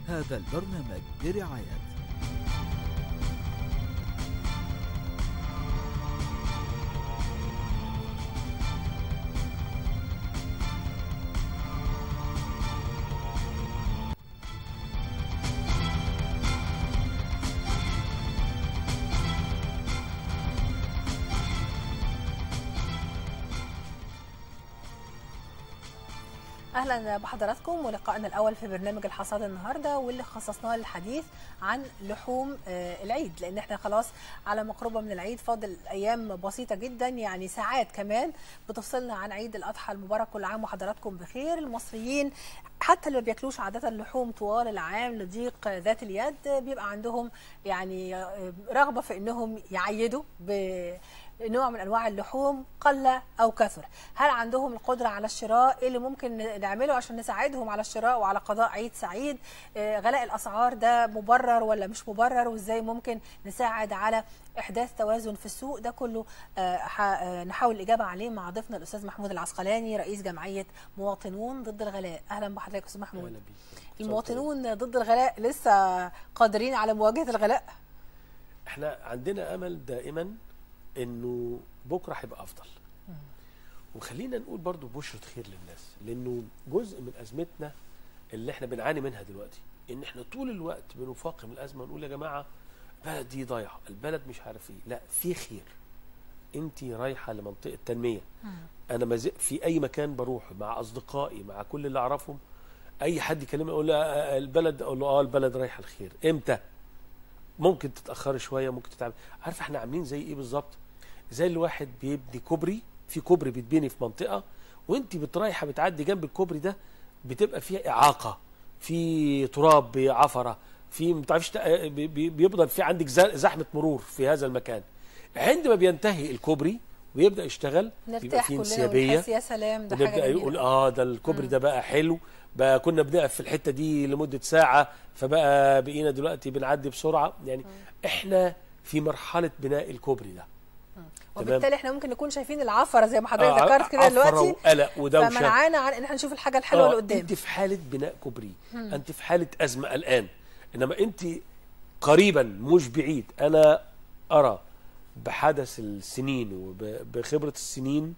هذا البرنامج برعاية اهلا بحضراتكم ولقائنا الاول في برنامج الحصاد النهارده واللي خصصناه للحديث عن لحوم آه، العيد لان احنا خلاص على مقربه من العيد فاضل ايام بسيطه جدا يعني ساعات كمان بتفصلنا عن عيد الاضحى المبارك كل عام وحضراتكم بخير المصريين حتى اللي ما بياكلوش عاده لحوم طوال العام لضيق ذات اليد بيبقى عندهم يعني آه، رغبه في انهم يعيدوا ب نوع من انواع اللحوم قل او كثر هل عندهم القدره على الشراء ايه اللي ممكن نعمله عشان نساعدهم على الشراء وعلى قضاء عيد سعيد آه، غلاء الاسعار ده مبرر ولا مش مبرر وازاي ممكن نساعد على احداث توازن في السوق ده كله آه، ح- آه، نحاول الاجابه عليه مع ضيفنا الاستاذ محمود العسقلاني رئيس جمعيه مواطنون ضد الغلاء اهلا بحضرتك استاذ محمود أهلا بيك. المواطنون ضد الغلاء لسه قادرين على مواجهه الغلاء احنا عندنا امل دائما انه بكره هيبقى افضل وخلينا نقول برضو بشرة خير للناس لانه جزء من ازمتنا اللي احنا بنعاني منها دلوقتي ان احنا طول الوقت بنفاقم الازمه ونقول يا جماعه البلد دي ضايعه البلد مش عارف ايه لا في خير انت رايحه لمنطقه تنميه انا ما زي- في اي مكان بروح مع اصدقائي مع كل اللي اعرفهم اي حد يكلمني يقول له آه، آه، البلد اقول له اه البلد رايحه الخير امتى ممكن تتاخري شويه ممكن تتعب عارف احنا عاملين زي ايه بالظبط زي الواحد بيبني كوبري في كوبري بيتبني في منطقه وانت بترايحه بتعدي جنب الكوبري ده بتبقى فيها اعاقه في تراب عفره في ما بتعرفش تق- بي- بي- بيفضل في عندك ز- زحمه مرور في هذا المكان عندما بينتهي الكوبري ويبدا يشتغل بيبقى نرتاح فيه كلنا انسيابيه ونحس يا سلام ده حاجه نبدا جميله يقول اه ده الكوبري ده بقى حلو بقى كنا بنقف في الحته دي لمده ساعه فبقى بقينا دلوقتي بنعدي بسرعه يعني احنا في مرحله بناء الكوبري ده وبالتالي احنا ممكن نكون شايفين العفره زي ما حضرتك آه، ذكرت كده عفرة دلوقتي وقلق ودوشه فمنعانا عن ان احنا نشوف الحاجه الحلوه اللي قدام انت في حاله بناء كوبري انت في حاله ازمه الان انما انت قريبا مش بعيد انا ارى بحدث السنين وبخبره السنين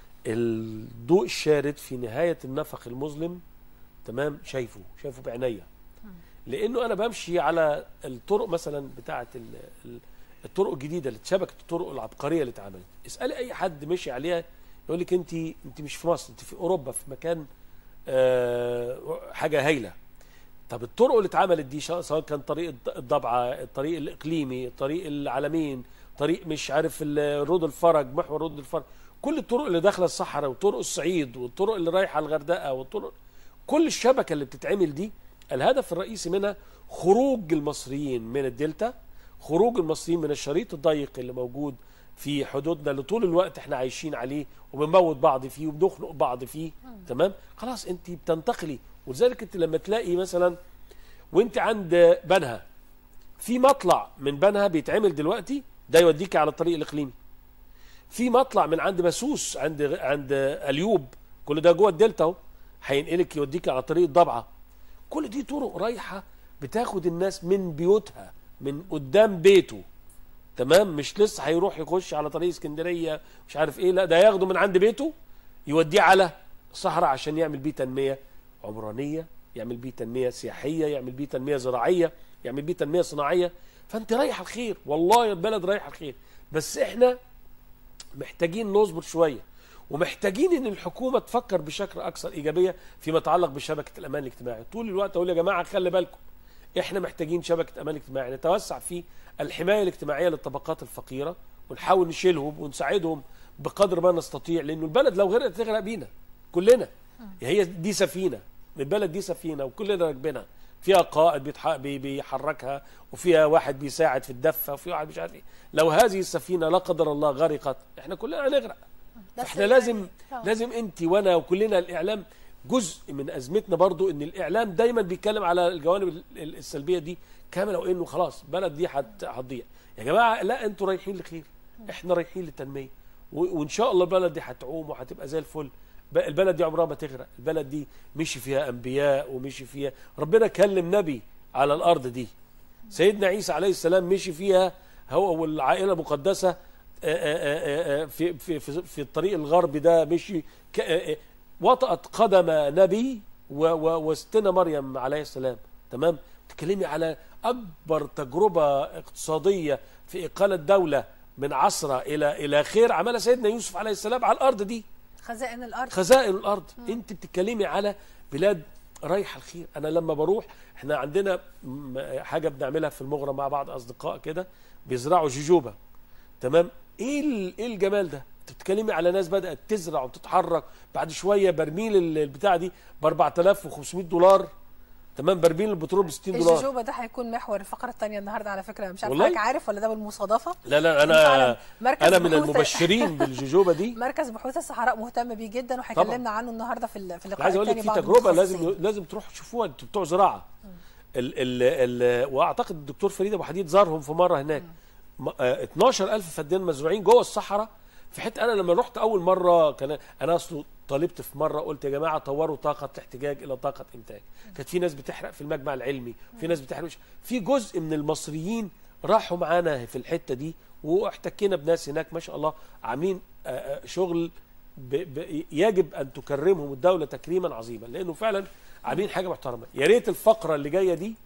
الضوء الشارد في نهايه النفق المظلم تمام شايفه شايفه بعينيا لانه انا بمشي على الطرق مثلا بتاعه ال- ال- الطرق الجديده اللي شبكه الطرق العبقريه اللي اتعملت اسالي اي حد مشي عليها يقول لك انت انت مش في مصر انت في اوروبا في مكان آه، حاجه هايله طب الطرق اللي اتعملت دي شا- سواء كان طريق الض- الضبعه الطريق الاقليمي طريق العلمين طريق مش عارف ال- رود الفرج محور رود الفرج كل الطرق اللي داخله الصحراء وطرق الصعيد والطرق اللي رايحه الغردقه والطرق كل الشبكه اللي بتتعمل دي الهدف الرئيسي منها خروج المصريين من الدلتا خروج المصريين من الشريط الضيق اللي موجود في حدودنا اللي طول الوقت احنا عايشين عليه وبنموت بعض فيه وبنخنق بعض فيه تمام خلاص انت بتنتقلي ولذلك انت لما تلاقي مثلا وانت عند بنها في مطلع من بنها بيتعمل دلوقتي ده يوديك على الطريق الاقليمي في مطلع من عند مسوس عند عند اليوب كل ده جوه الدلتا اهو هينقلك يوديك على طريق الضبعه كل دي طرق رايحه بتاخد الناس من بيوتها من قدام بيته تمام مش لسه هيروح يخش على طريق اسكندريه مش عارف ايه لا ده ياخده من عند بيته يوديه على صحراء عشان يعمل بيه تنميه عمرانيه يعمل بيه تنميه سياحيه يعمل بيه تنميه زراعيه يعمل بيه تنميه صناعيه فانت رايح الخير والله البلد رايح الخير بس احنا محتاجين نصبر شويه ومحتاجين ان الحكومه تفكر بشكل اكثر ايجابيه فيما يتعلق بشبكه الامان الاجتماعي طول الوقت اقول يا جماعه خلي بالكم احنا محتاجين شبكه امان اجتماعي نتوسع في الحمايه الاجتماعيه للطبقات الفقيره ونحاول نشيلهم ونساعدهم بقدر ما نستطيع لانه البلد لو غرقت تغرق بينا كلنا هي دي سفينه البلد دي سفينه وكلنا راكبينها فيها قائد بيتح- بي- بيحركها وفيها واحد بيساعد في الدفه وفي واحد مش عارف ايه لو هذه السفينه لا قدر الله غرقت احنا كلنا هنغرق بس فاحنا يعني- لازم آه. لازم انت وانا وكلنا الاعلام جزء من ازمتنا برضو ان الاعلام دايما بيتكلم على الجوانب ال- ال- السلبيه دي كما لو انه خلاص البلد دي هت- هتضيع يا جماعه لا انتوا رايحين لخير احنا رايحين للتنميه و- وان شاء الله البلد دي هتعوم وهتبقى زي الفل ب- البلد دي عمرها ما تغرق البلد دي مشي فيها انبياء ومشي فيها ربنا كلم نبي على الارض دي سيدنا عيسى عليه السلام مشي فيها هو والعائله المقدسه آه، آه، آه، آه، في في في في الطريق الغربي ده مشي ك- آه، آه، وطأت قدم نبي و- و- واستنا مريم عليه السلام تمام تكلمي على اكبر تجربه اقتصاديه في اقاله دوله من عصره الى الى خير عملها سيدنا يوسف عليه السلام على الارض دي خزائن الارض خزائن الارض انت بتتكلمي على بلاد رايحه الخير انا لما بروح احنا عندنا م- حاجه بنعملها في المغرة مع بعض اصدقاء كده بيزرعوا جوجوبا تمام ايه ال- ايه الجمال ده انت بتتكلمي على ناس بدات تزرع وتتحرك بعد شويه برميل ال- البتاع دي ب 4500 دولار تمام برميل البترول ب 60 دولار الجوجوبا ده هيكون محور الفقره الثانيه النهارده على فكره مش عارف والله؟ حضرتك عارف ولا ده بالمصادفه لا لا فعلاً انا مركز انا من بحوث- المبشرين بالجوجوبا دي مركز بحوث الصحراء مهتم بيه جدا وهيكلمنا عنه النهارده في ال- في اللقاء انا عايز اقول لك الثاني في بعض تجربه لازم المتخصصين. لازم تروحوا تشوفوها انتوا بتوع زراعه ال ال ال واعتقد الدكتور فريد ابو حديد زارهم في مره هناك م- آه، 12000 فدان مزروعين جوه الصحراء في حته انا لما رحت اول مره كان انا اصله طالبت في مره قلت يا جماعه طوروا طاقه الاحتجاج الى طاقه انتاج كانت في ناس بتحرق في المجمع العلمي في ناس بتحرق مش- في جزء من المصريين راحوا معانا في الحته دي واحتكينا بناس هناك ما شاء الله عاملين آه، آه، شغل ب ب يجب ان تكرمهم الدوله تكريما عظيما لانه فعلا عاملين حاجه محترمه يا ريت الفقره اللي جايه دي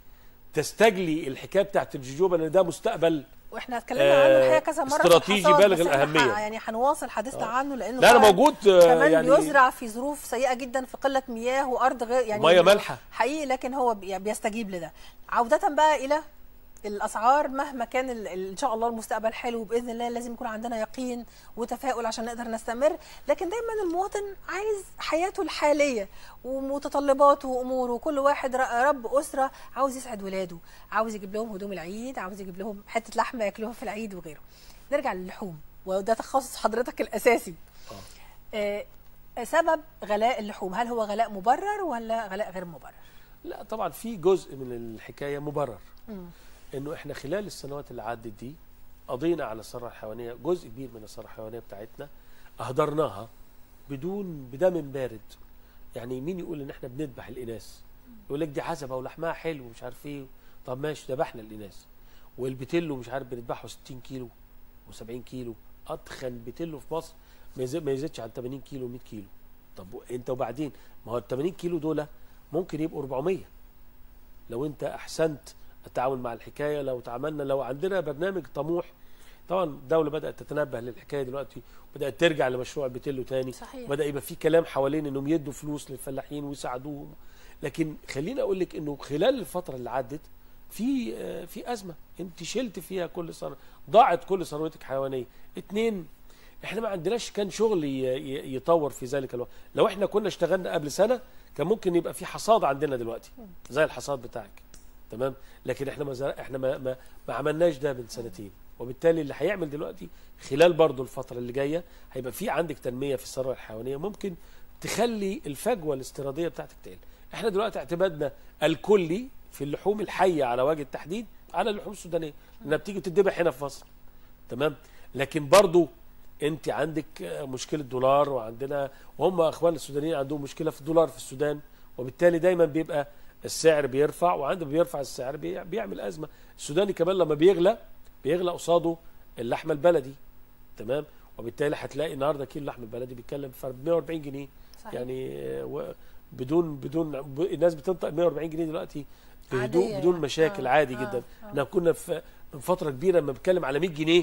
تستجلي الحكايه بتاعت الجوجوبا لان ده مستقبل واحنا اتكلمنا عنه الحقيقه كذا مره في استراتيجي الحصاد، بالغ بس إحنا الأهمية. ح- يعني هنواصل حديثنا عنه لانه لا انا فعلاً موجود آه، كمان يعني بيزرع في ظروف سيئه جدا في قله مياه وارض غير يعني مية مالحة. حقيقي لكن هو بي- بيستجيب لده عوده بقى الى الاسعار مهما كان ال- ال- ان شاء الله المستقبل حلو باذن الله لازم يكون عندنا يقين وتفاؤل عشان نقدر نستمر لكن دايما المواطن عايز حياته الحاليه ومتطلباته واموره وكل واحد ر- رب اسره عاوز يسعد ولاده عاوز يجيب لهم هدوم العيد عاوز يجيب لهم حته لحمه ياكلوها في العيد وغيره نرجع للحوم وده تخصص حضرتك الاساسي آه، سبب غلاء اللحوم هل هو غلاء مبرر ولا غلاء غير مبرر لا طبعا في جزء من الحكايه مبرر انه احنا خلال السنوات اللي عدت دي قضينا على الثروه الحيوانيه جزء كبير من الثروه الحيوانيه بتاعتنا اهدرناها بدون بدم بارد يعني مين يقول ان احنا بنذبح الاناث يقول لك دي عزبه ولحمها حلو ومش عارف ايه طب ماشي ذبحنا الاناث والبتلو مش عارف بنذبحه 60 كيلو و70 كيلو اتخن بتلو في مصر ما يزي- ما يزيدش عن 80 كيلو 100 كيلو طب و- انت وبعدين ما هو ال 80 كيلو دول ممكن يبقوا 400 لو انت احسنت التعامل مع الحكايه لو تعاملنا لو عندنا برنامج طموح طبعا الدوله بدات تتنبه للحكايه دلوقتي بدات ترجع لمشروع البتلو تاني صحيح. بدا يبقى في كلام حوالين انهم يدوا فلوس للفلاحين ويساعدوهم لكن خليني اقول لك انه خلال الفتره اللي عدت في آه، في ازمه انت شلت فيها كل سنه ضاعت كل ثروتك حيوانيه اتنين احنا ما عندناش كان شغل ي- ي- يطور في ذلك الوقت لو احنا كنا اشتغلنا قبل سنه كان ممكن يبقى في حصاد عندنا دلوقتي زي الحصاد بتاعك تمام لكن احنا ما زر... احنا ما, ما, ما عملناش ده من سنتين وبالتالي اللي هيعمل دلوقتي خلال برضو الفتره اللي جايه هيبقى في عندك تنميه في الثروه الحيوانيه ممكن تخلي الفجوه الاستيراديه بتاعتك تقل احنا دلوقتي اعتمادنا الكلي في اللحوم الحيه على وجه التحديد على اللحوم السودانيه لانها بتيجي تتذبح هنا في مصر تمام لكن برضو انت عندك آه، مشكله دولار وعندنا وهم اخوان السودانيين عندهم مشكله في الدولار في السودان وبالتالي دايما بيبقى السعر بيرفع وعندما بيرفع السعر بي- بيعمل ازمه السوداني كمان لما بيغلى بيغلى قصاده اللحمه البلدي تمام وبالتالي هتلاقي النهارده كيلو اللحم البلدي بيتكلم في 140 جنيه صحيح. يعني آه، و- بدون بدون ب- الناس بتنطق 140 جنيه دلوقتي عادية بهدوء بدون يعني. مشاكل آه، عادي آه، جدا آه. احنا كنا في من فتره كبيره لما بنتكلم على 100 جنيه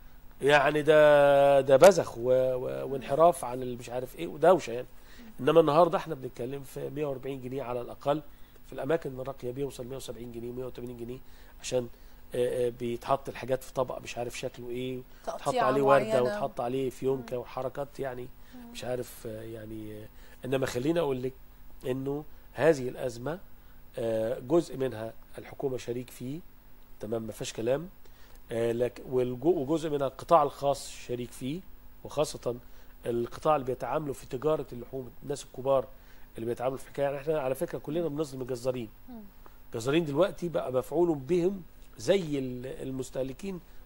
يعني ده ده بزخ و... و... وانحراف عن اللي مش عارف ايه ودوشه يعني انما النهارده احنا بنتكلم في 140 جنيه على الاقل في الاماكن الراقيه بيوصل 170 جنيه 180 جنيه عشان آه، آه، بيتحط الحاجات في طبق مش عارف شكله ايه تحط تقطيعة عليه ورده معينة. وتحط عليه فيونكه وحركات يعني مش عارف آه، يعني آه، انما خليني اقول لك انه هذه الازمه آه، جزء منها الحكومه شريك فيه تمام ما فيهاش كلام آه، لك والجو- وجزء من القطاع الخاص شريك فيه وخاصة القطاع اللي بيتعاملوا في تجارة اللحوم الناس الكبار اللي بيتعاملوا في حكاية يعني احنا على فكرة كلنا بنظلم الجزارين الجزارين دلوقتي بقى مفعول بهم زي ال- المستهلكين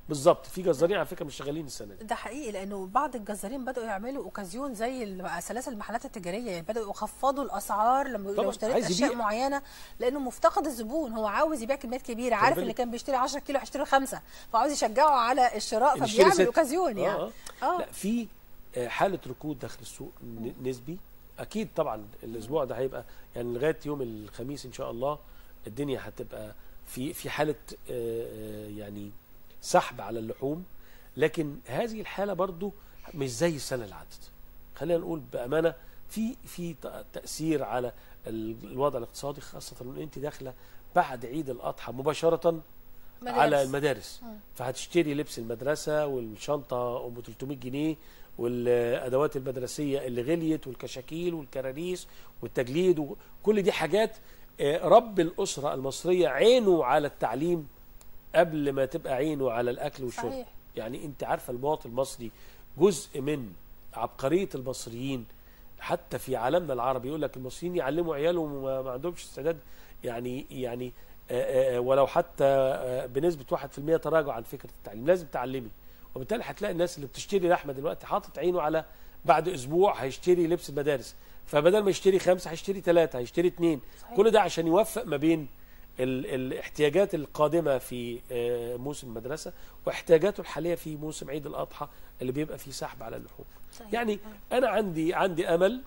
بالظبط في جزارين على فكره مش شغالين السنه دي ده حقيقي لانه بعض الجزارين بداوا يعملوا اوكازيون زي ال- سلاسل المحلات التجاريه يعني بداوا يخفضوا الاسعار لما طبعاً، لو اشتريت عايز اشياء يبيع. معينه لانه مفتقد الزبون هو عاوز يبيع كميات كبيره عارف بالك. اللي كان بيشتري 10 كيلو هيشتري خمسه فعاوز يشجعه على الشراء نشتري فبيعمل ست. اوكازيون يعني آه. اه لا في آه، حاله ركود داخل السوق ن- نسبي اكيد طبعا الاسبوع ده هيبقى يعني لغايه يوم الخميس ان شاء الله الدنيا هتبقى في في حاله آه، آه، يعني سحب على اللحوم لكن هذه الحاله برضو مش زي السنه اللي عدت خلينا نقول بامانه في في ت- تاثير على ال- الوضع الاقتصادي خاصه ان انت داخله بعد عيد الاضحى مباشره مدارس. على المدارس مم. فهتشتري لبس المدرسة والشنطة أم 300 جنيه والأدوات المدرسية اللي غليت والكشاكيل والكراريس والتجليد وكل دي حاجات آه، رب الأسرة المصرية عينه على التعليم قبل ما تبقى عينه على الأكل والشرب صحيح يعني أنت عارفة المواطن المصري جزء من عبقرية المصريين حتى في عالمنا العربي يقول لك المصريين يعلموا عيالهم وما ما عندهمش استعداد يعني يعني آه، آه، ولو حتى آه، بنسبه 1% تراجع عن فكره التعليم لازم تعلمي وبالتالي هتلاقي الناس اللي بتشتري لحمه دلوقتي حاطط عينه على بعد اسبوع هيشتري لبس المدارس فبدل ما يشتري خمسه هيشتري ثلاثه هيشتري اثنين صحيح. كل ده عشان يوفق ما بين ال- الاحتياجات القادمه في آه، موسم المدرسه واحتياجاته الحاليه في موسم عيد الاضحى اللي بيبقى فيه سحب على اللحوم صحيح. يعني آه. انا عندي عندي امل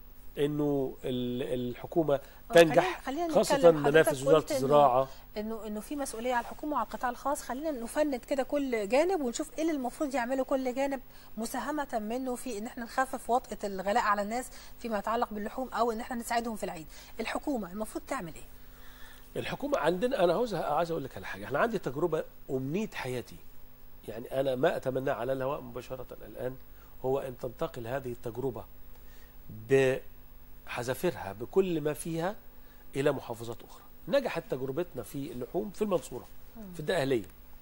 انه ال- الحكومه آه، تنجح خلينا- خلينا خاصه نتكلم. حضرتك منافذ وزاره قلت إنه- الزراعه انه انه في مسؤوليه على الحكومه وعلى القطاع الخاص خلينا نفند كده كل جانب ونشوف ايه اللي المفروض يعمله كل جانب مساهمه منه في ان احنا نخفف وطأة الغلاء على الناس فيما يتعلق باللحوم او ان احنا نساعدهم في العيد الحكومه المفروض تعمل ايه الحكومه عندنا انا عاوز عايز اقول لك على حاجه احنا عندي تجربه امنيه حياتي يعني انا ما اتمناه على الهواء مباشره الان هو ان تنتقل هذه التجربه بحذافيرها بكل ما فيها الى محافظات اخرى نجحت تجربتنا في اللحوم في المنصوره في الدقهليه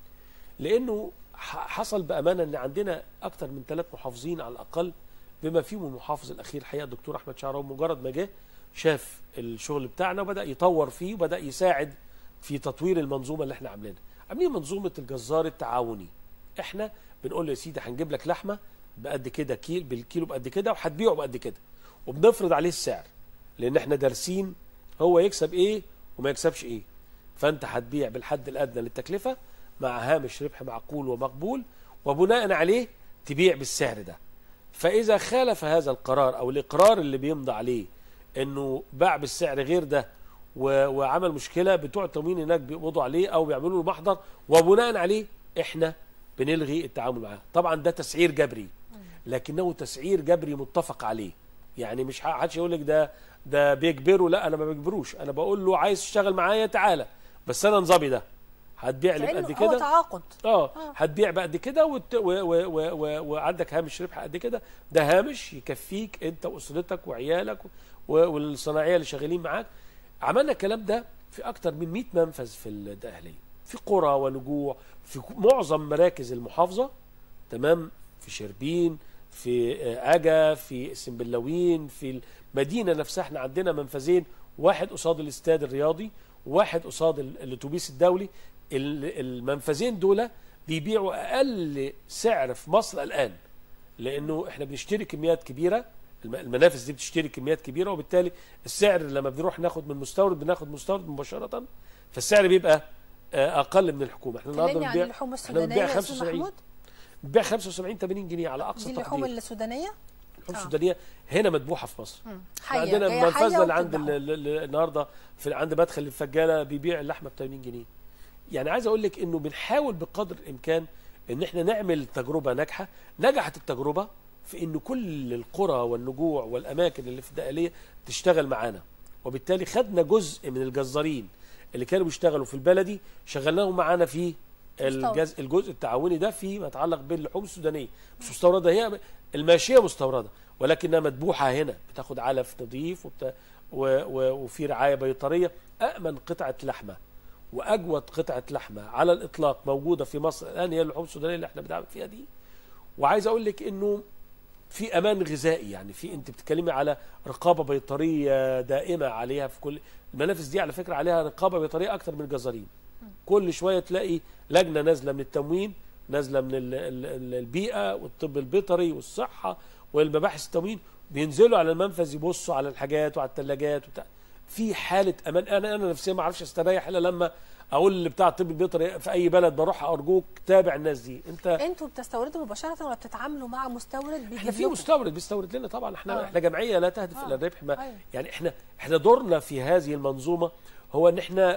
لانه ح- حصل بامانه ان عندنا اكثر من ثلاث محافظين على الاقل بما فيهم المحافظ الاخير الحقيقه الدكتور احمد شعراوي مجرد ما جه شاف الشغل بتاعنا وبدا يطور فيه وبدا يساعد في تطوير المنظومه اللي احنا عاملينها عاملين منظومه الجزار التعاوني احنا بنقول له يا سيدي هنجيب لك لحمه بقد كده كيل بالكيلو بقد كده وهتبيعه بقد كده وبنفرض عليه السعر لان احنا دارسين هو يكسب ايه وما يكسبش ايه فانت هتبيع بالحد الادنى للتكلفه مع هامش ربح معقول ومقبول وبناء عليه تبيع بالسعر ده فاذا خالف هذا القرار او الاقرار اللي بيمضى عليه انه باع بالسعر غير ده و- وعمل مشكله بتوع التموين هناك بيقبضوا عليه او بيعملوا له محضر وبناء عليه احنا بنلغي التعامل معاه طبعا ده تسعير جبري لكنه تسعير جبري متفق عليه يعني مش حدش يقول لك ده ده بيجبره لا انا ما بجبروش انا بقول له عايز تشتغل معايا تعالى بس انا نظامي ده هتبيع لي كأنه بقد هو كده تعاقد اه آه. هتبيع بقد كده وت... و... و... و... و... وعندك هامش ربح قد كده ده هامش يكفيك انت واسرتك وعيالك و... والصناعيه اللي شغالين معاك عملنا الكلام ده في اكتر من 100 منفذ في الدقهليه في قرى ونجوع في ك- معظم مراكز المحافظه تمام في شربين في آه، اجا في السنبلاوين في المدينه نفسها احنا عندنا منفذين واحد قصاد الاستاد الرياضي وواحد قصاد ال- الاتوبيس الدولي ال- المنفذين دول بيبيعوا اقل سعر في مصر الان لانه احنا بنشتري كميات كبيره الم- المنافذ دي بتشتري كميات كبيره وبالتالي السعر لما بنروح ناخد من مستورد بناخد مستورد مباشره فالسعر بيبقى آه، اقل من الحكومه احنا النهارده كلمني عن بنبيع اللحوم احنا بنبيع السودانيه يا استاذ 75 محمود بنبيع 75 80 جنيه على اقصى دي تقدير اللحوم السودانيه اللحوم آه. السودانيه هنا مذبوحه في مصر مم. احنا حيه عندنا جاية المنفذ حية اللي عند ال- وبتذبحوا. ال- ال- النهارده في عند مدخل الفجاله بيبيع اللحمه ب 80 جنيه يعني عايز اقول لك انه بنحاول بقدر الامكان ان احنا نعمل تجربه ناجحه نجحت التجربه في ان كل القرى والنجوع والاماكن اللي في الدقهليه تشتغل معانا وبالتالي خدنا جزء من الجزارين اللي كانوا بيشتغلوا في البلدي شغلناهم معانا في الجزء الجزء التعاوني ده فيما يتعلق باللحوم السودانيه مش مستورده هي الماشيه مستورده ولكنها مذبوحه هنا بتاخد علف نظيف وبت... و... و... وفي رعايه بيطريه امن قطعه لحمه واجود قطعه لحمه على الاطلاق موجوده في مصر الان هي اللحوم السودانيه اللي احنا بنعمل فيها دي وعايز اقول لك انه في امان غذائي يعني في انت بتتكلمي على رقابه بيطريه دائمه عليها في كل المنافذ دي على فكره عليها رقابه بيطريه اكتر من الجزارين كل شويه تلاقي لجنه نازله من التموين نازله من ال- ال- ال- البيئه والطب البيطري والصحه والمباحث التموين بينزلوا على المنفذ يبصوا على الحاجات وعلى الثلاجات وبتاع في حاله امان انا انا نفسيا ما اعرفش استريح الا لما اقول بتاع الطب البيطري في اي بلد بروح ارجوك تابع الناس دي انت انتوا بتستوردوا مباشره ولا بتتعاملوا مع مستورد بيجيب احنا في لكم؟ مستورد بيستورد لنا طبعا احنا آه. احنا جمعيه لا تهدف آه. الى الربح ما أيوة. يعني احنا احنا دورنا في هذه المنظومه هو ان احنا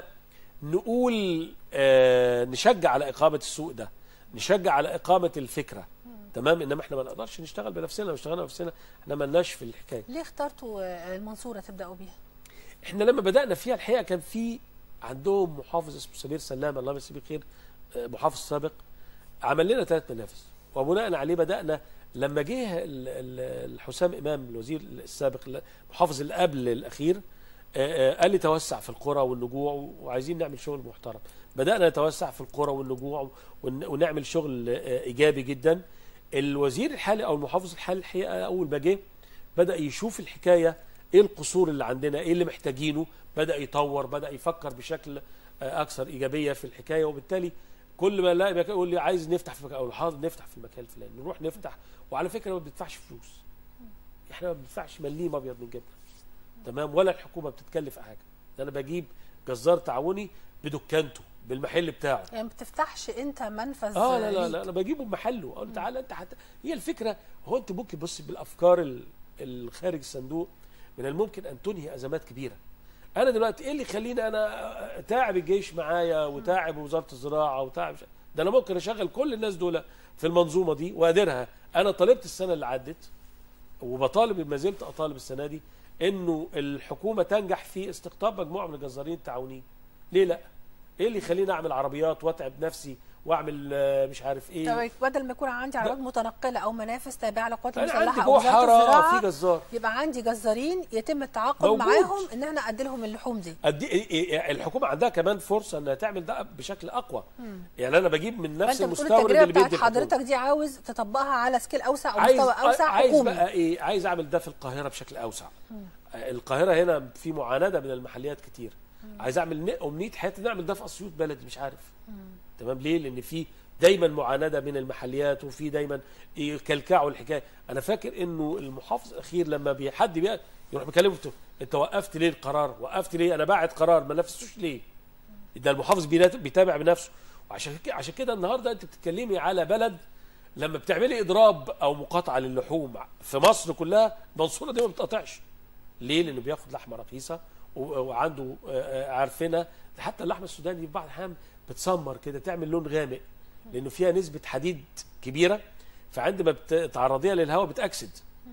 نقول آه نشجع على اقامه السوق ده نشجع على اقامه الفكره تمام انما احنا ما نقدرش نشتغل بنفسنا لو اشتغلنا بنفسنا احنا مالناش في الحكايه ليه اخترتوا آه، المنصوره تبداوا بيها؟ احنا لما بدانا فيها الحقيقه كان في عندهم محافظ اسمه سمير سلام الله يمسيه بالخير آه، محافظ سابق عمل لنا ثلاث منافذ وبناء عليه بدانا لما جه ال- ال- الحسام امام الوزير السابق المحافظ اللي قبل الاخير آه، آه، قال لي توسع في القرى والنجوع وعايزين نعمل شغل محترم بدانا نتوسع في القرى والنجوع ون- ونعمل شغل آه، ايجابي جدا الوزير الحالي او المحافظ الحالي الحقيقه اول ما جه بدا يشوف الحكايه ايه القصور اللي عندنا ايه اللي محتاجينه بدا يطور بدا يفكر بشكل آه، اكثر ايجابيه في الحكايه وبالتالي كل ما الاقي مكان يقول لي عايز نفتح في مكان اقول له حاضر نفتح في المكان الفلاني نروح نفتح وعلى فكره ما بندفعش فلوس احنا ما بندفعش مليم ابيض من جبنه تمام ولا الحكومه بتتكلف حاجه ده انا بجيب جزار تعاوني بدكانته بالمحل بتاعه يعني ما بتفتحش انت منفذ اه لا لا ليك. لا انا بجيبه بمحله اقول له تعالى انت حتى هي الفكره هو انت ممكن بص بالافكار ال- الخارج الصندوق من الممكن ان تنهي ازمات كبيره انا دلوقتي ايه اللي يخليني انا تعب الجيش معايا وتعب وزاره الزراعه وتعب ده انا ممكن اشغل كل الناس دول في المنظومه دي واديرها انا طالبت السنه اللي عدت وبطالب ما زلت اطالب السنه دي انه الحكومه تنجح في استقطاب مجموعه من الجزارين التعاونيين ليه لا ايه اللي يخليني اعمل عربيات واتعب نفسي واعمل آه، مش عارف ايه طب بدل ما يكون عندي عربيات متنقله او منافذ تابعه للقوات انا عندي المسلحه او جوه وزاره حاره الزراعه في جزار يبقى عندي جزارين يتم التعاقد موجود. معاهم ان احنا ادي لهم اللحوم دي أدي إيه- إيه- الحكومه عندها كمان فرصه انها تعمل ده بشكل اقوى يعني انا بجيب من نفس فانت بتقول المستورد التجربه اللي بتاعت بيدي الحكومة. حضرتك دي عاوز تطبقها على سكيل اوسع او عايز مستوى اوسع عايز حكومي بقى ايه عايز اعمل ده في القاهره بشكل اوسع القاهره هنا في معاناه من المحليات كتير عايز اعمل ن- امنيه حياتي نعمل ده في اسيوط بلدي مش عارف تمام ليه لان في دايما معاناه من المحليات وفي دايما يكلكعوا الحكايه انا فاكر انه المحافظ الاخير لما بي- حد بي- يروح مكلمه يقول له، انت وقفت ليه القرار وقفت ليه انا باعت قرار ما نفذتوش ليه ده المحافظ بينات- بيتابع بنفسه وعشان كده عشان كده النهارده انت بتتكلمي على بلد لما بتعملي اضراب او مقاطعه للحوم في مصر كلها المنصوره دي ما بتقطعش ليه؟ لانه بياخد لحمه رخيصه و- وعنده آه، آه، عارفينها حتى اللحمه السوداني في بعض الاحيان بتسمر كده تعمل لون غامق لانه فيها نسبه حديد كبيره فعندما بتعرضيها للهواء بتاكسد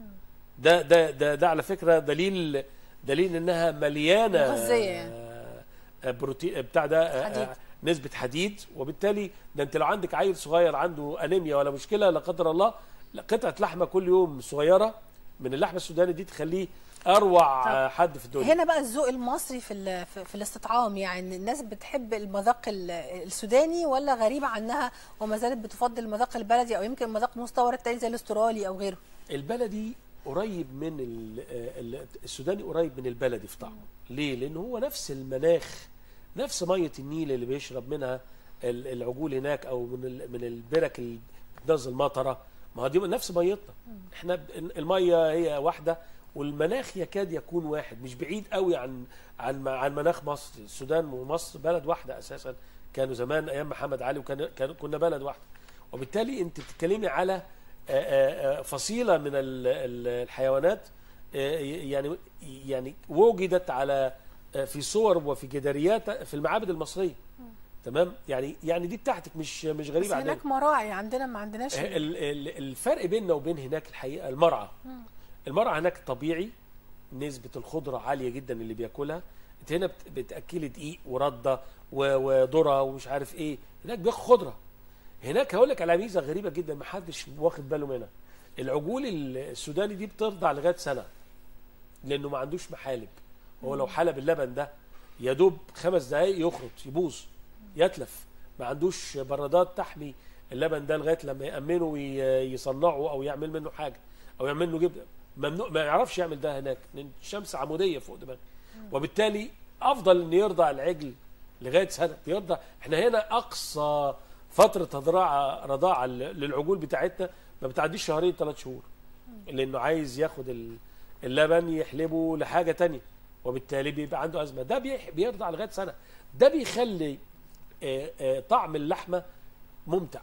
ده ده ده ده على فكره دليل دليل انها مليانه مغذية يعني. آه، بروتين بتاع ده آه، حديد. آه، نسبه حديد وبالتالي ده انت لو عندك عيل صغير عنده انيميا ولا مشكله لا قدر الله لا، قطعه لحمه كل يوم صغيره من اللحمه السوداني دي تخليه اروع طب آه، حد في الدنيا هنا بقى الذوق المصري في ال- في في الاستطعام يعني الناس بتحب المذاق ال- السوداني ولا غريبه عنها وما زالت بتفضل المذاق البلدي او يمكن مذاق مستورد تاني زي الاسترالي او غيره البلدي قريب من ال- ال- السوداني قريب من البلدي في طعمه ليه لان هو نفس المناخ نفس ميه النيل اللي بيشرب منها ال- العجول هناك او من ال- من البرك اللي بتنزل مطره ما هو دي نفس ميتنا احنا ب- الميه هي واحده والمناخ يكاد يكون واحد مش بعيد قوي عن عن عن مناخ مصر السودان ومصر بلد واحده اساسا كانوا زمان ايام محمد علي وكان كان كنا بلد واحده وبالتالي انت بتتكلمي على آه، آه، آه، فصيله من ال- ال- الحيوانات آه، يعني يعني وجدت على آه، في صور وفي جداريات في المعابد المصريه تمام يعني يعني دي بتاعتك مش مش بس غريبه عننا هناك مراعي عندنا ما عندناش ال- ال- الفرق بيننا وبين هناك الحقيقه المرعى المرعى هناك طبيعي نسبه الخضره عاليه جدا اللي بياكلها انت هنا بت- بتاكلي دقيق ورده و- وذره ومش عارف ايه هناك بياخد خضره هناك هقول لك على ميزه غريبه جدا ما حدش واخد باله منها العجول السوداني دي بترضع لغايه سنه لانه ما عندوش محالب هو لو حلب اللبن ده يا دوب خمس دقايق يخرط يبوظ يتلف ما عندوش برادات تحمي اللبن ده لغايه لما يامنه ويصنعه او يعمل منه حاجه او يعمل منه جبنه ممنوع ما يعرفش يعمل ده هناك لان الشمس عموديه فوق دماغه وبالتالي افضل ان يرضع العجل لغايه سنه بيرضع احنا هنا اقصى فتره رضاعه رضاعه للعجول بتاعتنا ما بتعديش شهرين ثلاث شهور لانه عايز ياخد ال- اللبن يحلبه لحاجه تانية وبالتالي بيبقى عنده ازمه ده بيح- بيرضع لغايه سنه ده بيخلي آه، آه، طعم اللحمه ممتع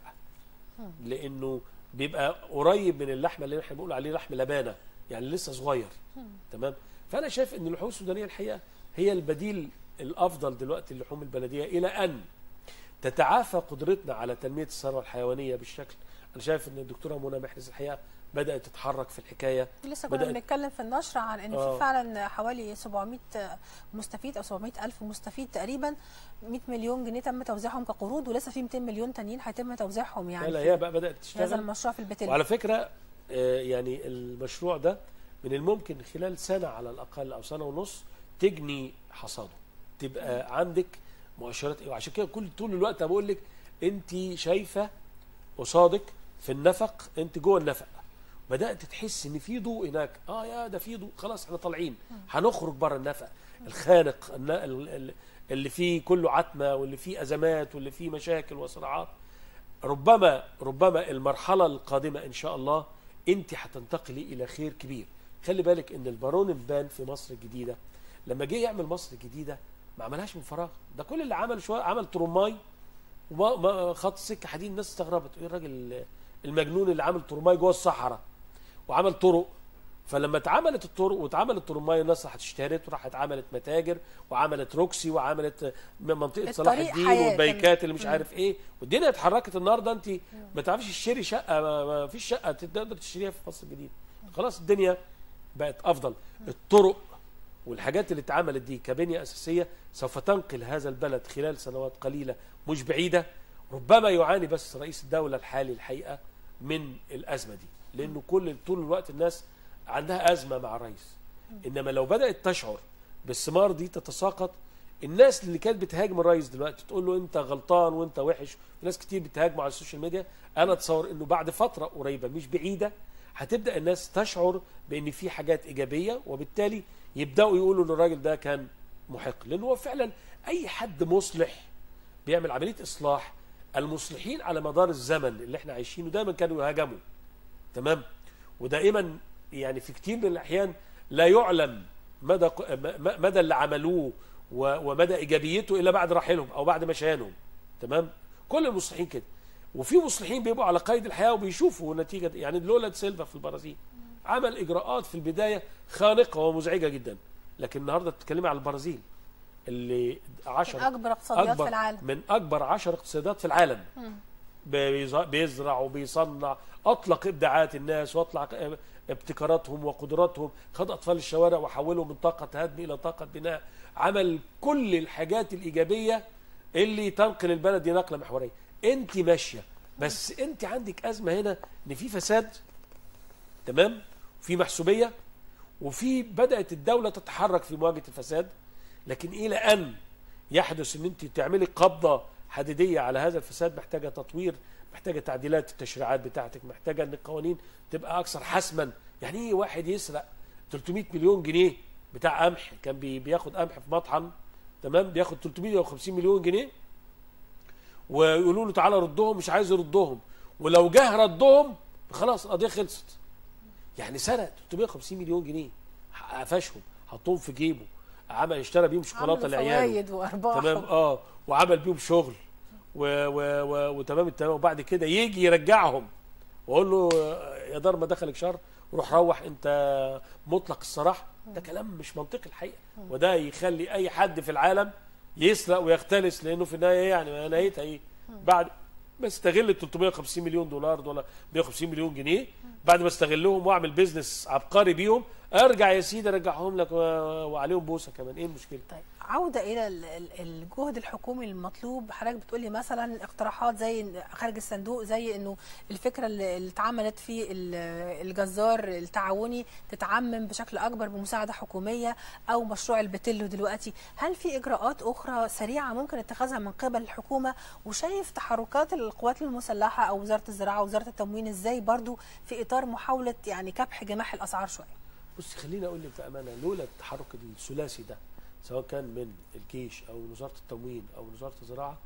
لانه بيبقى قريب من اللحمه اللي احنا بنقول عليه لحم لبانه يعني لسه صغير تمام فانا شايف ان اللحوم السودانيه الحقيقه هي البديل الافضل دلوقتي اللحوم البلديه الى ان تتعافى قدرتنا على تنميه الثروه الحيوانيه بالشكل انا شايف ان الدكتوره منى محرز الحقيقه بدات تتحرك في الحكايه لسه كنا بدأت- بنتكلم في النشر عن ان آه. في فعلا حوالي 700 مستفيد او 700 الف مستفيد تقريبا 100 مليون جنيه تم توزيعهم كقروض ولسه في 200 مليون تانيين هيتم توزيعهم لا يعني لا في هي بقى بدات هذا تشتغل المشروع في البتل وعلى فكره آه، يعني المشروع ده من الممكن خلال سنه على الاقل او سنه ونص تجني حصاده تبقى عندك مؤشرات ايه وعشان كده كل طول الوقت بقول لك انت شايفه قصادك في النفق انت جوه النفق بدات تحس ان في ضوء هناك اه يا ده في ضوء خلاص احنا طالعين هنخرج بره النفق الخانق الن- ال- ال- اللي فيه كله عتمه واللي فيه ازمات واللي فيه مشاكل وصراعات ربما ربما المرحله القادمه ان شاء الله انت هتنتقلي الى خير كبير خلي بالك ان البارون البان في مصر الجديده لما جه يعمل مصر الجديده ما عملهاش من فراغ ده كل اللي عمل شويه عمل ترماي وما ما- خط سكه حديد الناس استغربت ايه الراجل المجنون اللي عامل ترماي جوه الصحراء وعمل طرق فلما اتعملت الطرق واتعملت ترماي الناس راحت اشترت وراحت عملت متاجر وعملت روكسي وعملت منطقه صلاح الطريق الدين حياة والبيكات اللي مش عارف ايه والدنيا اتحركت النهارده انت ما تعرفيش تشتري شقه ما ما فيش شقه تقدر تشتريها في مصر الجديده خلاص الدنيا بقت افضل الطرق والحاجات اللي اتعملت دي كبنيه اساسيه سوف تنقل هذا البلد خلال سنوات قليله مش بعيده ربما يعاني بس رئيس الدوله الحالي الحقيقه من الازمه دي لانه كل طول الوقت الناس عندها ازمه مع الرئيس انما لو بدات تشعر بالثمار دي تتساقط الناس اللي كانت بتهاجم الرئيس دلوقتي تقول له انت غلطان وانت وحش في ناس كتير بتهاجمه على السوشيال ميديا انا اتصور انه بعد فتره قريبه مش بعيده هتبدا الناس تشعر بان في حاجات ايجابيه وبالتالي يبداوا يقولوا ان الراجل ده كان محق لان هو فعلا اي حد مصلح بيعمل عمليه اصلاح المصلحين على مدار الزمن اللي احنا عايشينه دايما كانوا يهاجموا تمام ودائما يعني في كتير من الاحيان لا يعلم مدى ق- م- م- مدى اللي عملوه و- ومدى ايجابيته الا بعد رحيلهم او بعد مشيانهم تمام كل المصلحين كده وفي مصلحين بيبقوا على قيد الحياه وبيشوفوا نتيجه يعني لولا سيلفا في البرازيل عمل اجراءات في البدايه خانقه ومزعجه جدا لكن النهارده بتتكلمي على البرازيل اللي 10 من اكبر اقتصاديات في العالم من اكبر 10 اقتصادات في العالم بيز- بيزرع وبيصنع اطلق ابداعات الناس واطلق ابتكاراتهم وقدراتهم خد اطفال الشوارع وحولهم من طاقه هدم الى طاقه بناء عمل كل الحاجات الايجابيه اللي تنقل البلد دي نقله محوريه انت ماشيه بس انت عندك ازمه هنا ان في فساد تمام في محسوبيه وفي بدات الدوله تتحرك في مواجهه الفساد لكن الى ان يحدث ان انت تعملي قبضه حديديه على هذا الفساد محتاجه تطوير محتاجه تعديلات التشريعات بتاعتك محتاجه ان القوانين تبقى اكثر حسما يعني ايه واحد يسرق 300 مليون جنيه بتاع قمح كان بي- بياخد قمح في مطحن تمام بياخد 350 مليون جنيه ويقولوا له تعالى ردهم مش عايز يردهم ولو جه ردهم خلاص القضيه خلصت يعني سرق 350 مليون جنيه قفشهم حطهم في جيبه عمل اشترى بيهم شوكولاته عملوا لعياله فوايد وارباح تمام اه وعمل بيهم شغل و و و وتمام التمام وبعد كده يجي يرجعهم واقول له يا دار ما دخلك شر روح روح انت مطلق الصراحه ده كلام مش منطقي الحقيقه وده يخلي اي حد في العالم يسرق ويختلس لانه في النهايه يعني نهايتها ايه بعد ما استغل ال 350 مليون دولار دول 150 مليون جنيه بعد ما استغلهم واعمل بيزنس عبقري بيهم ارجع يا سيدي ارجعهم لك و- وعليهم بوسه كمان ايه المشكله طيب عودة إلى ال- ال- الجهد الحكومي المطلوب حضرتك بتقولي مثلا اقتراحات زي إن- خارج الصندوق زي إنه الفكرة اللي اللي اتعملت في ال- الجزار التعاوني تتعمم بشكل أكبر بمساعدة حكومية أو مشروع البتلو دلوقتي هل في إجراءات أخرى سريعة ممكن اتخاذها من قبل الحكومة وشايف تحركات القوات المسلحة أو وزارة الزراعة ووزارة التموين إزاي برضو في إطار محاولة يعني كبح جماح الأسعار شوية بص خليني اقول لك بامانه لولا التحرك الثلاثي ده سواء كان من الجيش او من وزاره التموين او من وزاره الزراعه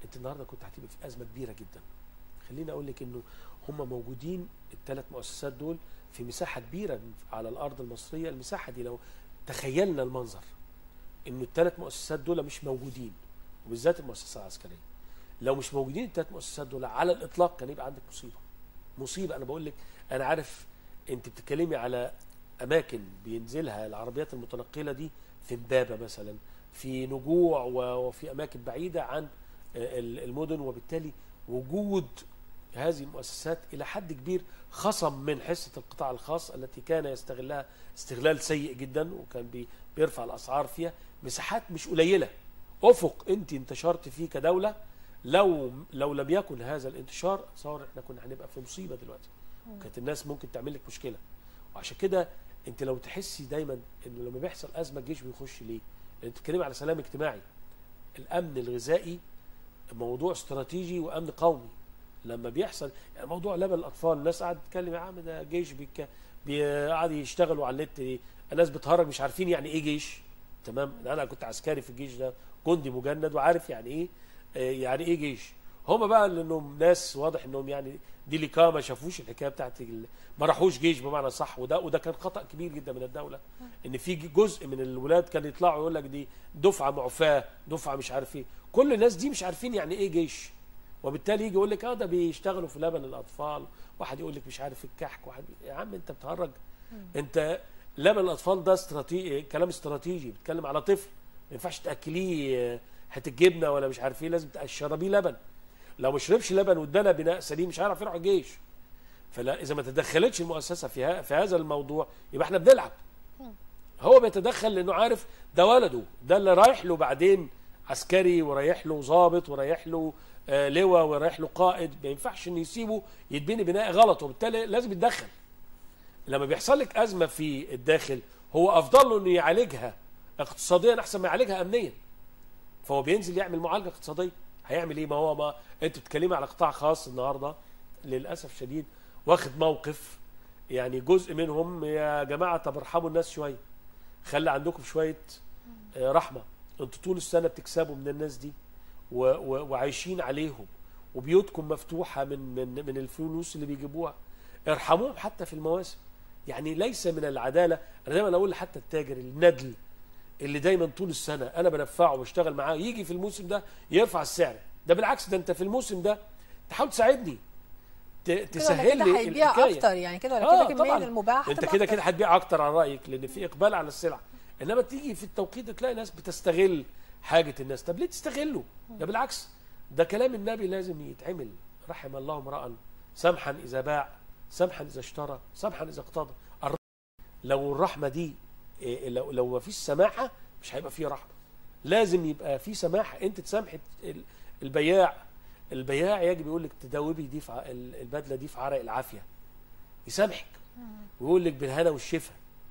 انت النهارده كنت هتبقى في ازمه كبيره جدا خليني اقول لك انه هم موجودين الثلاث مؤسسات دول في مساحه كبيره على الارض المصريه المساحه دي لو تخيلنا المنظر انه الثلاث مؤسسات دول مش موجودين وبالذات المؤسسه العسكريه لو مش موجودين الثلاث مؤسسات دول على الاطلاق كان يبقى عندك مصيبه مصيبه انا بقول لك انا عارف انت بتتكلمي على اماكن بينزلها العربيات المتنقله دي في امبابه مثلا في نجوع و- وفي اماكن بعيده عن ال- المدن وبالتالي وجود هذه المؤسسات الى حد كبير خصم من حصه القطاع الخاص التي كان يستغلها استغلال سيء جدا وكان بي- بيرفع الاسعار فيها مساحات مش قليله افق انت انتشرت فيه كدوله لو لو لم يكن هذا الانتشار اتصور احنا كنا هنبقى في مصيبه دلوقتي كانت الناس ممكن تعمل لك مشكله وعشان كده انت لو تحسي دايما انه لما بيحصل ازمه الجيش بيخش ليه؟ لان بتتكلمي على سلام اجتماعي الامن الغذائي موضوع استراتيجي وامن قومي لما بيحصل يعني موضوع لبن الاطفال الناس قاعده تتكلم يا عم ده جيش بيك قاعد يشتغلوا على النت الناس بتهرج مش عارفين يعني ايه جيش تمام انا كنت عسكري في الجيش ده جندي مجند وعارف يعني ايه آه، يعني ايه جيش هم بقى لانهم ناس واضح انهم يعني دي لكا ما شافوش الحكايه بتاعت ال- ما راحوش جيش بمعنى صح وده وده كان خطا كبير جدا من الدوله ان في جزء من الولاد كانوا يطلعوا يقول لك دي دفعه معفاه دفعه مش عارف ايه كل الناس دي مش عارفين يعني ايه جيش وبالتالي يجي يقول لك اه ده بيشتغلوا في لبن الاطفال واحد يقول لك مش عارف الكحك واحد يا عم انت بتهرج انت لبن الاطفال ده استراتيجي كلام استراتيجي بتتكلم على طفل ما ينفعش تاكليه آه، حته جبنه ولا مش عارف ايه لازم تشربيه لبن لو ما شربش لبن وادانا بناء سليم مش هيعرف يروح الجيش فلا اذا ما تدخلتش المؤسسه في ها- في هذا الموضوع يبقى احنا بنلعب هو بيتدخل لانه عارف ده ولده ده اللي رايح له بعدين عسكري ورايح له ضابط ورايح له آه، لواء ورايح له قائد ما ينفعش ان يسيبه يتبني بناء غلط وبالتالي لازم يتدخل لما بيحصل لك ازمه في الداخل هو افضل له انه يعالجها اقتصاديا احسن ما يعالجها امنيا فهو بينزل يعمل معالجه اقتصاديه هيعمل ايه ما هو ما انت بتتكلمي على قطاع خاص النهارده للاسف شديد واخد موقف يعني جزء منهم يا جماعه طب ارحموا الناس شويه خلي عندكم شويه آه، رحمه انتوا طول السنه بتكسبوا من الناس دي و و وعايشين عليهم وبيوتكم مفتوحه من من من الفلوس اللي بيجيبوها ارحموهم حتى في المواسم يعني ليس من العداله انا دايما اقول حتى التاجر الندل اللي دايما طول السنه انا بنفعه وبشتغل معاه يجي في الموسم ده يرفع السعر ده بالعكس ده انت في الموسم ده تحاول تساعدني ت- كده ولا تسهل كده لي هيبيع الحكايه اكتر يعني كده ولا آه، كده كميه طبعاً. المباح انت هتبقى كده أكتر. كده هتبيع اكتر على رايك لان في اقبال على السلع انما تيجي في التوقيت ده تلاقي ناس بتستغل حاجه الناس طب ليه تستغله ده بالعكس ده كلام النبي لازم يتعمل رحم الله امرا سمحا اذا باع سمحا اذا اشترى سمحا اذا اقتضى الر- لو الرحمه دي إيه، لو لو ما فيش سماحه مش هيبقى فيه رحمه لازم يبقى في سماحه انت تسامح ال- البياع البياع يجب يقول لك تدوبي دي في ع- ال- البدله دي في عرق العافيه يسامحك ويقول لك بالهنا والشفا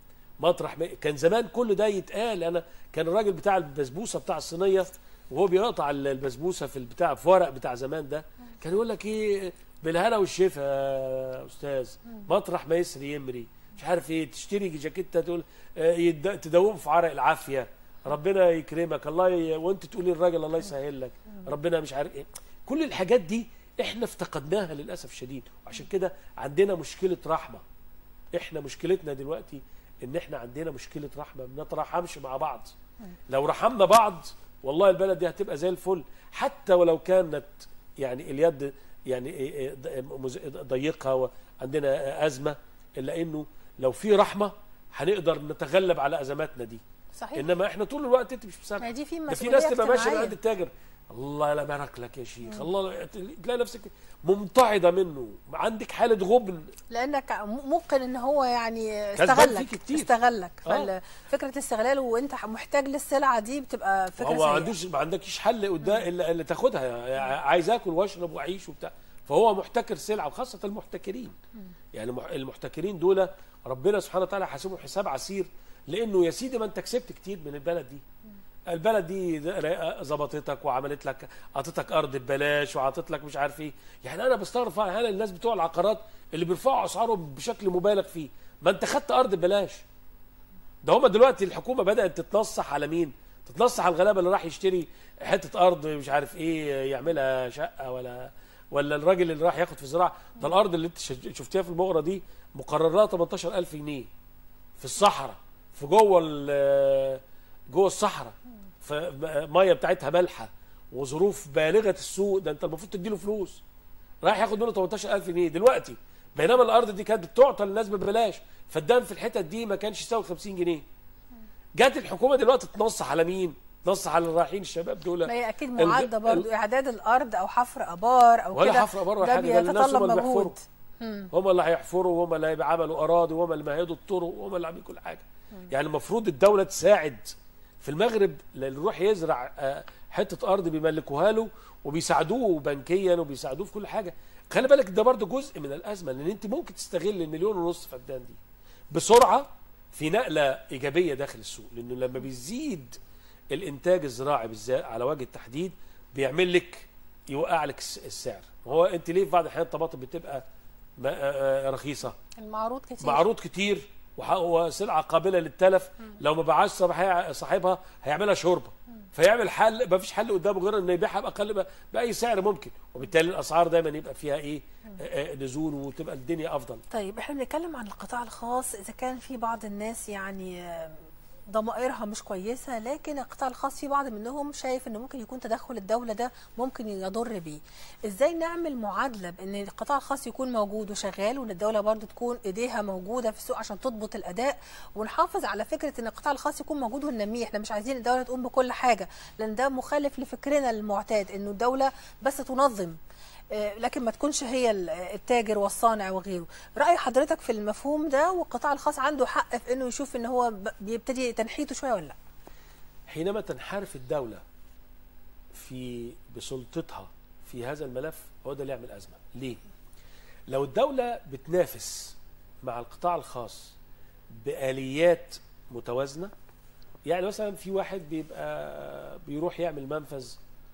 مطرح ما كان زمان كل ده يتقال انا كان الراجل بتاع البسبوسه بتاع الصينيه وهو بيقطع ال- البسبوسه في البتاع في ورق بتاع زمان ده كان يقول لك ايه بالهنا والشفا يا استاذ مطرح ما يسري يمري مش عارف ايه تشتري جاكيته تقول آه، يد- تدوم في عرق العافيه ربنا يكرمك الله ي... وانت تقولي الراجل الله يسهل لك ربنا مش عارف ايه كل الحاجات دي احنا افتقدناها للاسف الشديد وعشان كده عندنا مشكله رحمه احنا مشكلتنا دلوقتي ان احنا عندنا مشكله رحمه ما نترحمش مع بعض لو رحمنا بعض والله البلد دي هتبقى زي الفل حتى ولو كانت يعني اليد يعني إيه إيه ض- مز- ضيقه وعندنا ازمه الا انه لو في رحمه هنقدر نتغلب على ازماتنا دي صحيح انما احنا طول الوقت انت مش ما مسامح دي في ده في مسؤوليه ناس تبقى ماشيه من اجتماعية. عند التاجر الله لا يبارك لك يا شيخ الله تلاقي نفسك ممتعضه منه عندك حاله غبن لانك م- ممكن ان هو يعني كسبان استغلك فيك كتير. استغلك آه. ففكره الاستغلال وانت محتاج للسلعه دي بتبقى فكره هو ما سيئة. عندوش ما عندكش حل قدام الا اللي تاخدها يعني عايز اكل واشرب واعيش وبتاع فهو محتكر سلعه وخاصه المحتكرين يعني المح- المحتكرين دول ربنا سبحانه وتعالى حاسبهم حساب عسير لانه يا سيدي ما انت كسبت كتير من البلد دي البلد دي ظبطتك وعملت لك اعطتك ارض ببلاش وعطت لك مش عارف ايه يعني انا بستغرب فعلا هل الناس بتوع العقارات اللي بيرفعوا اسعارهم بشكل مبالغ فيه ما انت خدت ارض ببلاش ده هما دلوقتي الحكومه بدات تتنصح على مين تتنص على الغلابه اللي راح يشتري حته ارض مش عارف ايه يعملها شقه ولا ولا الراجل اللي راح ياخد في زراعه ده الارض اللي انت ش- شفتيها في المغره دي مقرر لها 18000 جنيه في الصحراء في جوه ال- جوه الصحراء فميه بتاعتها مالحه وظروف بالغه السوء ده انت المفروض تديله فلوس رايح ياخد منه 18000 جنيه دلوقتي بينما الارض دي كانت بتعطى للناس ببلاش فالدم في الحتت دي ما كانش يساوي 50 جنيه جت الحكومه دلوقتي تنصح على مين تنصح على اللي رايحين الشباب دول ما هي اكيد ال- معده ال- برضو اعداد الارض او حفر ابار او ولا كده حفر ابار ولا ده حاجه ده الناس بيتطلب هم اللي بيحفروا مجهود مم. هم اللي هيحفروا وهم اللي عملوا اراضي وهم اللي مهدوا الطرق وهم اللي عاملين كل حاجه يعني المفروض الدوله تساعد في المغرب اللي يروح يزرع آه، حته ارض بيملكوها له وبيساعدوه بنكيا وبيساعدوه في كل حاجه خلي بالك ده برضه جزء من الازمه لان انت ممكن تستغل المليون ونص فدان دي بسرعه في نقله ايجابيه داخل السوق لانه لما بيزيد الانتاج الزراعي بالذات على وجه التحديد بيعمل لك يوقع لك الس- السعر هو انت ليه في بعض الاحيان الطماطم بتبقى ما- آه، آه، رخيصه المعروض كتير معروض كتير وح- وسلعه قابله للتلف لو ما باعهاش صاحبها صاحبها هيعملها شوربه فيعمل حل ما فيش حل قدامه غير انه يبيعها باقل ما- باي سعر ممكن وبالتالي الاسعار دايما يبقى فيها ايه آه، آه، نزول وتبقى الدنيا افضل طيب احنا بنتكلم عن القطاع الخاص اذا كان في بعض الناس يعني آه، ضمائرها مش كويسه لكن القطاع الخاص في بعض منهم شايف انه ممكن يكون تدخل الدوله ده ممكن يضر بيه ازاي نعمل معادله بان القطاع الخاص يكون موجود وشغال وان الدوله برضو تكون ايديها موجوده في السوق عشان تضبط الاداء ونحافظ على فكره ان القطاع الخاص يكون موجود وننميه احنا مش عايزين الدوله تقوم بكل حاجه لان ده مخالف لفكرنا المعتاد انه الدوله بس تنظم آه، لكن ما تكونش هي ال- التاجر والصانع وغيره رأي حضرتك في المفهوم ده والقطاع الخاص عنده حق في انه يشوف ان هو ب- بيبتدي تنحيته شويه ولا لا حينما تنحرف الدولة في بسلطتها في هذا الملف هو ده اللي يعمل أزمة ليه؟ لو الدولة بتنافس مع القطاع الخاص بآليات متوازنة يعني مثلا في واحد بيبقى بيروح يعمل منفذ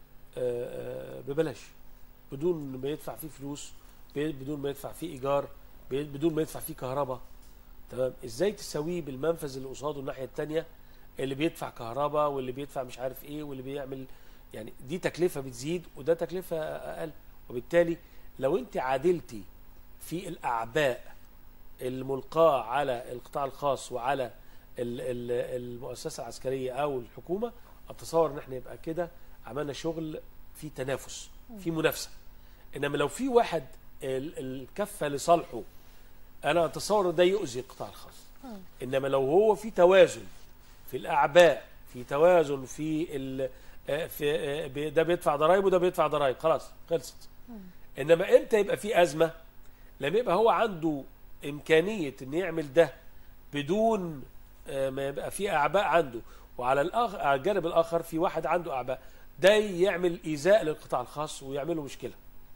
آه، آه، ببلاش بدون ما يدفع فيه فلوس بدون ما يدفع فيه إيجار بدون ما يدفع فيه كهرباء تمام ازاي تساويه بالمنفذ اللي قصاده الناحية التانية اللي بيدفع كهرباء واللي بيدفع مش عارف ايه واللي بيعمل يعني دي تكلفة بتزيد وده تكلفة أقل وبالتالي لو انت عادلتي في الأعباء الملقاة على القطاع الخاص وعلى ال- ال- المؤسسة العسكرية أو الحكومة أتصور إن احنا يبقى كده عملنا شغل في تنافس في منافسة إنما لو في واحد ال- الكفة لصالحه أنا أتصور إن ده يؤذي القطاع الخاص إنما لو هو في توازن في الأعباء في توازن في ال آه، في آه، بي- ده بيدفع ضرائب وده بيدفع ضرائب خلاص خلصت انما امتى يبقى في ازمه لما يبقى هو عنده امكانيه ان يعمل ده بدون آه، ما يبقى في اعباء عنده وعلى الآخر على الجانب الاخر في واحد عنده اعباء ده يعمل ايذاء للقطاع الخاص ويعمله مشكله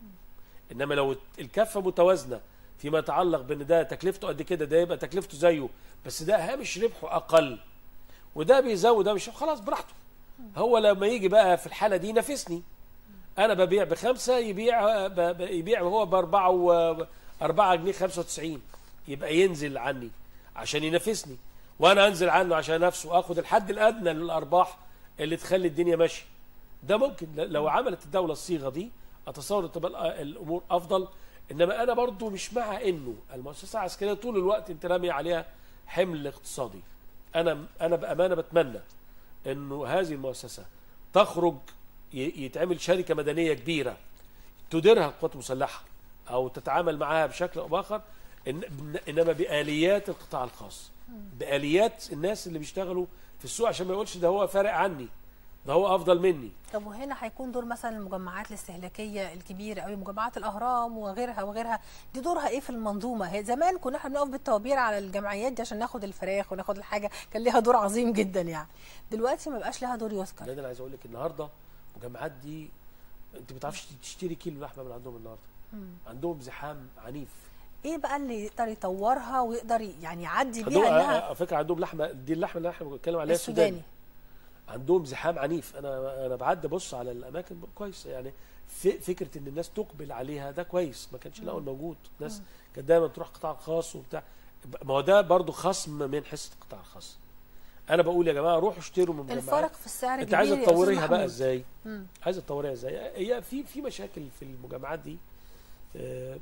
انما لو الكفه متوازنه فيما يتعلق بان ده تكلفته قد كده ده يبقى تكلفته زيه بس ده هامش ربحه اقل وده بيزود ده مش خلاص براحته هو لما يجي بقى في الحاله دي ينافسني انا ببيع بخمسه يبيع ب- ب- يبيع هو باربعه و 4 جنيه 95 يبقى ينزل عني عشان ينافسني وانا انزل عنه عشان نفسه واخد الحد الادنى للارباح اللي تخلي الدنيا ماشيه ده ممكن ل- لو عملت الدوله الصيغه دي اتصور تبقى الأ- الامور افضل انما انا برضو مش مع انه المؤسسه العسكريه طول الوقت انت رامي عليها حمل اقتصادي انا انا بامانه بتمنى انه هذه المؤسسه تخرج ي- يتعمل شركه مدنيه كبيره تديرها القوات المسلحه او تتعامل معها بشكل او باخر إن انما باليات القطاع الخاص باليات الناس اللي بيشتغلوا في السوق عشان ما يقولش ده هو فارق عني ده هو افضل مني طب وهنا هيكون دور مثلا المجمعات الاستهلاكيه الكبيره او مجمعات الاهرام وغيرها وغيرها دي دورها ايه في المنظومه هي زمان كنا احنا بنقف بالطوابير على الجمعيات دي عشان ناخد الفراخ وناخد الحاجه كان ليها دور عظيم جدا يعني دلوقتي ما بقاش لها دور يذكر ده انا عايز اقول لك النهارده المجمعات دي انت ما بتعرفش تشتري كيلو لحمه من عندهم النهارده عندهم زحام عنيف ايه بقى اللي يقدر يطورها ويقدر يعني يعدي عندهم بيها انها على فكره عندهم لحمه دي اللحمه اللي احنا بنتكلم عليها السوداني السوداني عندهم زحام عنيف انا انا بعدي ابص على الاماكن كويس يعني في فكره ان الناس تقبل عليها ده كويس ما كانش الاول موجود الناس كانت دايما تروح قطاع خاص وبتاع ما هو ده برضو خصم من حصه القطاع الخاص انا بقول يا جماعه روحوا اشتروا من مجمعات الفرق في السعر انت كبير عايزه يا أستاذ تطوريها بقى محمود. ازاي مم. عايزه تطوريها ازاي هي في في مشاكل في المجمعات دي آه،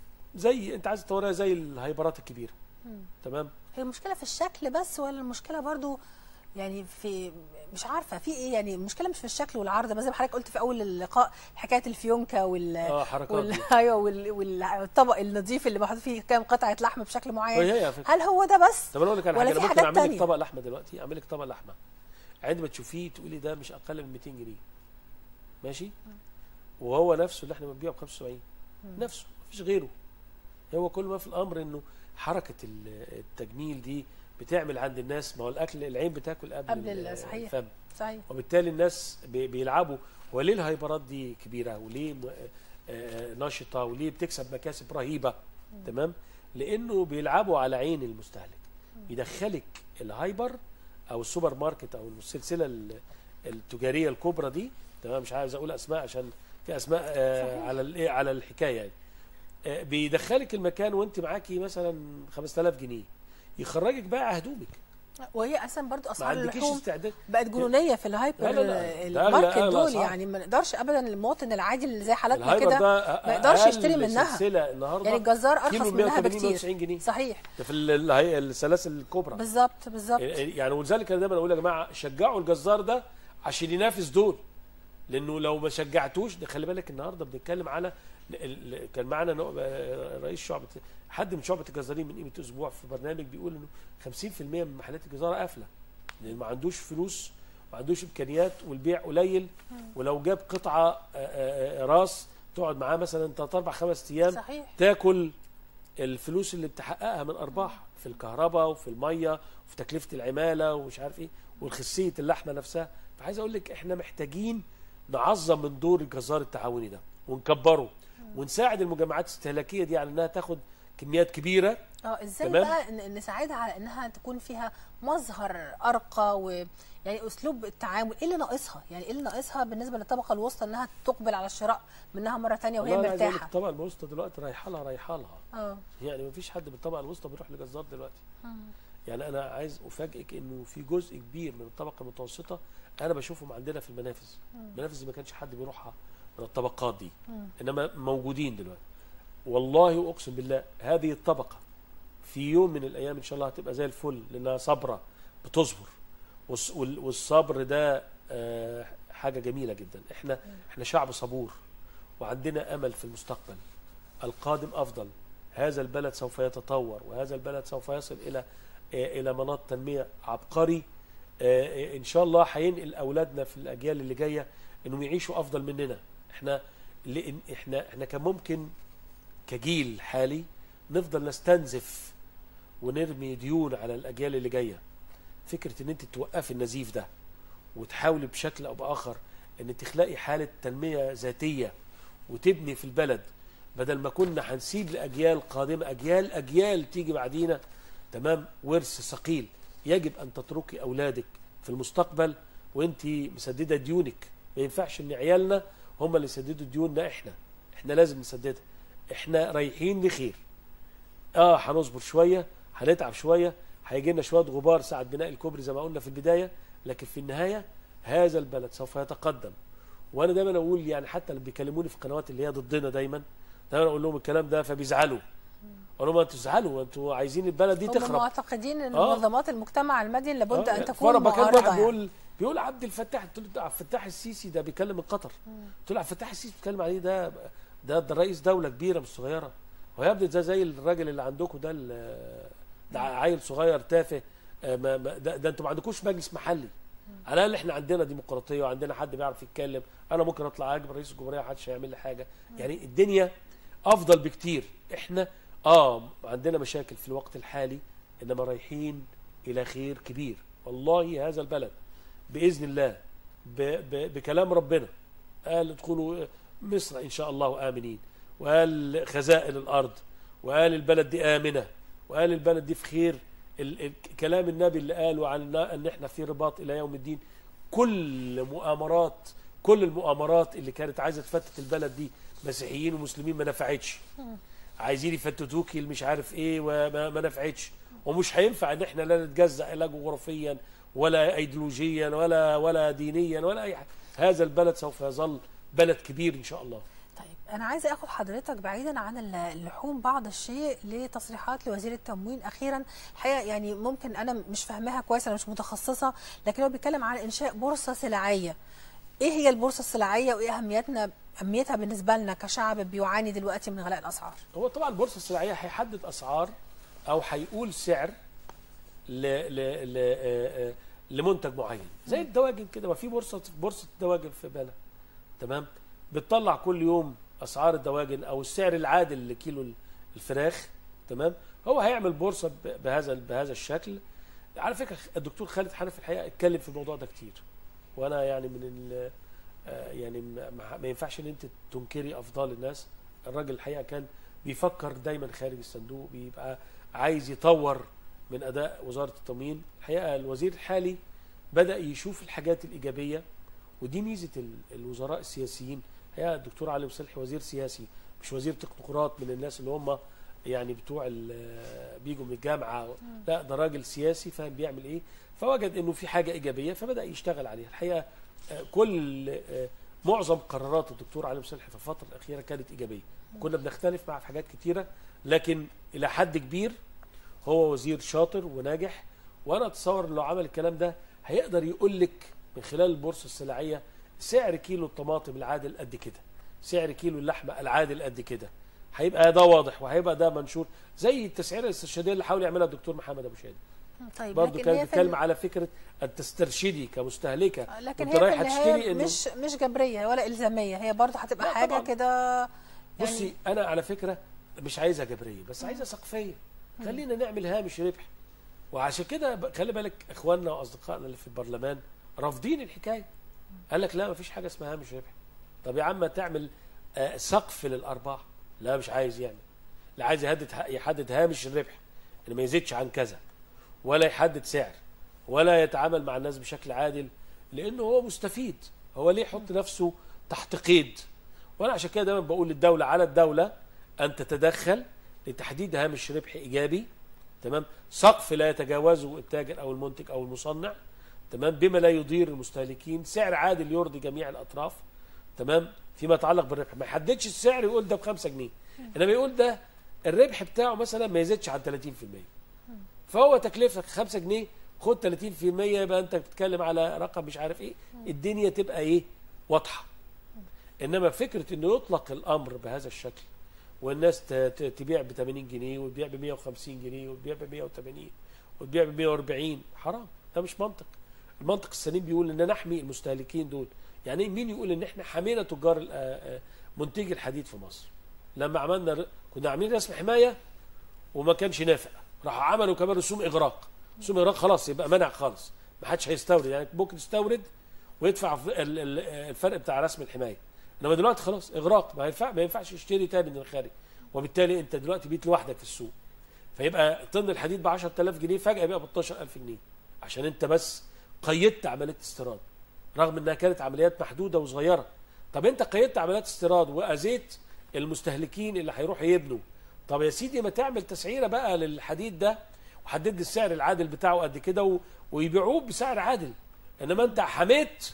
زي انت عايز تطوريها زي الهايبرات الكبيره مم. تمام هي المشكله في الشكل بس ولا المشكله برضو يعني في مش عارفه في ايه يعني المشكله مش في الشكل والعرض بس زي ما حضرتك قلت في اول اللقاء حكايه الفيونكه وال اه حركات وال دي ايوه وال... والطبق النظيف اللي محطوط فيه كام قطعه لحم بشكل معين هي هي على فكرة. هل هو ده بس طب انا اقول لك على ولا حاجه في انا ممكن حاجات اعمل لك تانية؟ طبق لحمه دلوقتي اعمل لك طبق لحمه عندما تشوفيه تقولي ده مش اقل من 200 جنيه ماشي وهو نفسه اللي احنا بنبيعه ب 75 نفسه مفيش غيره هو كل ما في الامر انه حركه ال- التجميل دي بتعمل عند الناس ما هو الاكل العين بتاكل قبل, قبل ال- ال- صحيح. الفم صحيح وبالتالي الناس بي- بيلعبوا وليه الهايبرات دي كبيره وليه م- آه، نشطه وليه بتكسب مكاسب رهيبه تمام لانه بيلعبوا على عين المستهلك يدخلك الهايبر او السوبر ماركت او السلسله ال- التجاريه الكبرى دي تمام مش عايز اقول اسماء عشان في اسماء آه، صحيح. على الايه على الحكايه يعني آه، بيدخلك المكان وانت معاكي مثلا 5000 جنيه يخرجك بقى هدومك وهي اصلا برضو ما اسعار عندكيش اللحوم استعداد بقت جنونيه في الهايبر لا، لا، لا. ده أغلى- الماركت أغلى دول أسعار. يعني ما نقدرش ابدا المواطن العادي اللي زي حالاتنا الهايبر كده ده ما يقدرش أقل يشتري منها. سلسله النهارده يعني الجزار كيلو ارخص منها 180 بكتير 190 جنيه صحيح ده في ال- ال- هي- السلاسل الكبرى بالظبط بالظبط يعني ولذلك انا دايما اقول يا جماعه شجعوا الجزار ده عشان ينافس دول لانه لو ما شجعتوش ده خلي بالك النهارده بنتكلم على ال- ال- كان معانا نو- آه، رئيس شعبه حد من شعبه الجزارين من قيمه اسبوع في برنامج بيقول انه 50% من محلات الجزاره قافله لان ما عندوش فلوس ما عندوش امكانيات والبيع قليل ولو جاب قطعه آه، آه، آه، راس تقعد معاه مثلا 3 4 5 ايام صحيح تاكل الفلوس اللي بتحققها من ارباح في الكهرباء وفي الميه وفي تكلفه العماله ومش عارف ايه والخسيه اللحمه نفسها فعايز اقول لك احنا محتاجين نعظم من دور الجزار التعاوني ده ونكبره ونساعد المجمعات الاستهلاكيه دي على انها تاخد كميات كبيره اه ازاي تمام؟ بقى ن- نساعدها على انها تكون فيها مظهر ارقى ويعني اسلوب التعامل ايه اللي ناقصها يعني ايه اللي ناقصها بالنسبه للطبقه الوسطى انها تقبل على الشراء منها مره ثانيه وهي والله أنا عايز أقول لك مرتاحه الطبقه الوسطى دلوقتي رايحه لها رايحه لها اه يعني ما فيش حد من الطبقه الوسطى بيروح لجزار دلوقتي يعني انا عايز افاجئك انه في جزء كبير من الطبقه المتوسطه انا بشوفهم عندنا في المنافذ المنافذ دي ما كانش حد بيروحها من الطبقات دي انما موجودين دلوقتي والله اقسم بالله هذه الطبقه في يوم من الايام ان شاء الله هتبقى زي الفل لانها صبره بتصبر والص- وال- والصبر ده آه، حاجه جميله جدا احنا احنا شعب صبور وعندنا امل في المستقبل القادم افضل هذا البلد سوف يتطور وهذا البلد سوف يصل الى آه، الى مناط تنميه عبقري آه، آه، ان شاء الله هينقل اولادنا في الاجيال اللي جايه انهم يعيشوا افضل مننا احنا لان احنا احنا كان ممكن كجيل حالي نفضل نستنزف ونرمي ديون على الاجيال اللي جايه فكره ان انت توقفي النزيف ده وتحاولي بشكل او باخر ان تخلقي حاله تنميه ذاتيه وتبني في البلد بدل ما كنا هنسيب لاجيال قادمه اجيال اجيال تيجي بعدينا تمام ورث ثقيل يجب ان تتركي اولادك في المستقبل وانت مسدده ديونك ما ينفعش ان عيالنا هم اللي يسددوا ديوننا احنا احنا لازم نسددها احنا رايحين لخير اه هنصبر شويه هنتعب شويه هيجي لنا شويه غبار ساعه بناء الكوبري زي ما قلنا في البدايه لكن في النهايه هذا البلد سوف يتقدم وانا دايما اقول يعني حتى اللي بيكلموني في القنوات اللي هي ضدنا دايما دايما اقول لهم الكلام ده فبيزعلوا اقول لهم انتوا تزعلوا انتوا عايزين البلد دي هم تخرب معتقدين ان آه. منظمات المجتمع المدني لابد آه، ان تكون فرق كان معارضه واحد يعني. بيقول بيقول عبد الفتاح قلت له ده عبد الفتاح السيسي ده بيتكلم من قطر قلت له عبد الفتاح السيسي بيتكلم عليه ده ده ده رئيس دوله كبيره مش صغيره هو يا ابني ده زي الراجل اللي عندكم ده ال- ده عيل صغير تافه آه، ما ما- ده, ده انتوا ما عندكوش مجلس محلي على الاقل احنا عندنا ديمقراطيه وعندنا حد بيعرف يتكلم انا ممكن اطلع اجيب رئيس الجمهوريه محدش هيعمل لي حاجه يعني الدنيا افضل بكتير احنا اه عندنا مشاكل في الوقت الحالي انما رايحين الى خير كبير والله هذا البلد باذن الله ب ب بكلام ربنا قال ادخلوا مصر ان شاء الله امنين وقال خزائن الارض وقال البلد دي امنه وقال البلد دي في خير ال ال كلام النبي اللي قاله عن ان احنا في رباط الى يوم الدين كل مؤامرات كل المؤامرات اللي كانت عايزه تفتت البلد دي مسيحيين ومسلمين ما نفعتش عايزين يفتتوكي مش عارف ايه وما ما نفعتش ومش هينفع ان احنا لا نتجزأ لا جغرافيا ولا ايديولوجيا ولا ولا دينيا ولا اي حاجه هذا البلد سوف يظل بلد كبير ان شاء الله طيب انا عايزه اخد حضرتك بعيدا عن اللحوم بعض الشيء لتصريحات لوزير التموين اخيرا الحقيقه يعني ممكن انا مش فاهماها كويس انا مش متخصصه لكن هو بيتكلم عن انشاء بورصه سلعيه ايه هي البورصه السلعيه وايه اهميتنا اهميتها بالنسبه لنا كشعب بيعاني دلوقتي من غلاء الاسعار هو طبعا البورصه السلعيه هيحدد اسعار او هيقول سعر ل ل ل آه، آه، لمنتج معين زي الدواجن كده ما في بورصه بورصه الدواجن في بالها تمام بتطلع كل يوم اسعار الدواجن او السعر العادل لكيلو الفراخ تمام هو هيعمل بورصه ب- بهذا بهذا الشكل على فكره الدكتور خالد حنفي الحقيقه اتكلم في الموضوع ده كتير وانا يعني من ال آه، يعني ما ما- ما ينفعش ان انت تنكري افضال الناس الراجل الحقيقه كان بيفكر دايما خارج الصندوق بيبقى عايز يطور من اداء وزاره التموين الحقيقه الوزير الحالي بدا يشوف الحاجات الايجابيه ودي ميزه ال- الوزراء السياسيين الحقيقه الدكتور علي مصلحي وزير سياسي مش وزير تكنوقراط من الناس اللي هم يعني بتوع ال- بيجوا من الجامعه لا ده راجل سياسي فاهم بيعمل ايه فوجد انه في حاجه ايجابيه فبدا يشتغل عليها الحقيقه آه، كل آه، معظم قرارات الدكتور علي مصلحي في الفتره الاخيره كانت ايجابيه كنا بنختلف معه في حاجات كتيره لكن الى حد كبير هو وزير شاطر وناجح وانا اتصور إن لو عمل الكلام ده هيقدر يقول لك من خلال البورصه السلعيه سعر كيلو الطماطم العادل قد كده سعر كيلو اللحمه العادل قد كده هيبقى ده واضح وهيبقى ده منشور زي التسعيره الاسترشاديه اللي حاول يعملها الدكتور محمد ابو شادي طيب برضه لكن كان هي في بيتكلم ال- على فكره ان تسترشدي كمستهلكه لكن وانت هي في رايحه تشتري النهايه انه مش مش جبريه ولا الزاميه هي برضه هتبقى لا حاجه طبعاً. كده يعني بصي انا على فكره مش عايزها جبريه بس عايزها سقفيه خلينا نعمل هامش ربح وعشان كده ب- خلي بالك اخواننا واصدقائنا اللي في البرلمان رافضين الحكايه قال لك لا مفيش حاجه اسمها هامش ربح طب يا عم تعمل آه، سقف للارباح لا مش عايز يعمل لا عايز يحدد يحدد هامش الربح ان ما يزيدش عن كذا ولا يحدد سعر ولا يتعامل مع الناس بشكل عادل لانه هو مستفيد هو ليه يحط نفسه تحت قيد وانا عشان كده دايما بقول للدوله على الدوله ان تتدخل لتحديد هامش ربح ايجابي تمام سقف لا يتجاوزه التاجر او المنتج او المصنع تمام بما لا يضير المستهلكين سعر عادل يرضي جميع الاطراف تمام فيما يتعلق بالربح ما يحددش السعر يقول ده ب 5 جنيه انما يقول ده الربح بتاعه مثلا ما يزيدش عن 30% فهو تكلفتك 5 جنيه خد 30% يبقى انت بتتكلم على رقم مش عارف ايه الدنيا تبقى ايه واضحه انما فكره انه يطلق الامر بهذا الشكل والناس ت- ت- تبيع ب 80 جنيه وتبيع ب 150 جنيه وتبيع ب 180 وتبيع ب 140 حرام ده مش منطق المنطق السليم بيقول ان نحمي المستهلكين دول يعني إيه مين يقول ان احنا حمينا تجار ال- آه، آه، منتجي الحديد في مصر لما عملنا ر- كنا عاملين رسم حمايه وما كانش نافع راحوا عملوا كمان رسوم اغراق رسوم اغراق خلاص يبقى منع خالص ما حدش هيستورد يعني ممكن تستورد ويدفع ف- ال- ال- الفرق بتاع رسم الحمايه انما دلوقتي خلاص اغراق ما ينفع ما ينفعش يشتري تاني من الخارج وبالتالي انت دلوقتي بيت لوحدك في السوق فيبقى طن الحديد ب 10000 جنيه فجاه يبقى ب 12000 جنيه عشان انت بس قيدت عمليه استيراد رغم انها كانت عمليات محدوده وصغيره طب انت قيدت عمليات استيراد واذيت المستهلكين اللي هيروحوا يبنوا طب يا سيدي ما تعمل تسعيره بقى للحديد ده وحدد لي السعر العادل بتاعه قد كده و... ويبيعوه بسعر عادل انما انت حميت